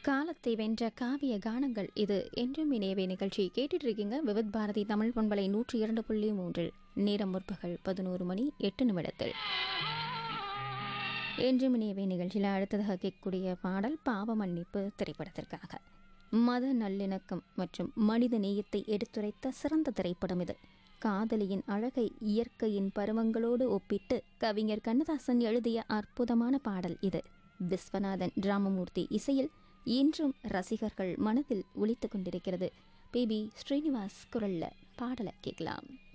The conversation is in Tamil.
காலத்தை வென்ற காவிய கானங்கள் இது என்றும் இணையவே நிகழ்ச்சி கேட்டுட்டு இருக்கீங்க விவித் பாரதி தமிழ் பண்பலை நூற்றி இரண்டு புள்ளி மூன்றில் நேரம் முற்பகல் பதினோரு மணி எட்டு நிமிடத்தில் என்றும் இணையவே நிகழ்ச்சியில் அடுத்ததாக கேட்கக்கூடிய பாடல் பாவ மன்னிப்பு திரைப்படத்திற்காக மத நல்லிணக்கம் மற்றும் மனித நேயத்தை எடுத்துரைத்த சிறந்த திரைப்படம் இது காதலியின் அழகை இயற்கையின் பருவங்களோடு ஒப்பிட்டு கவிஞர் கண்ணதாசன் எழுதிய அற்புதமான பாடல் இது விஸ்வநாதன் ராமமூர்த்தி இசையில் இன்றும் ரசிகர்கள் மனதில் ஒலித்துக் கொண்டிருக்கிறது பேபி ஸ்ரீனிவாஸ் குரல்ல பாடலை கேட்கலாம்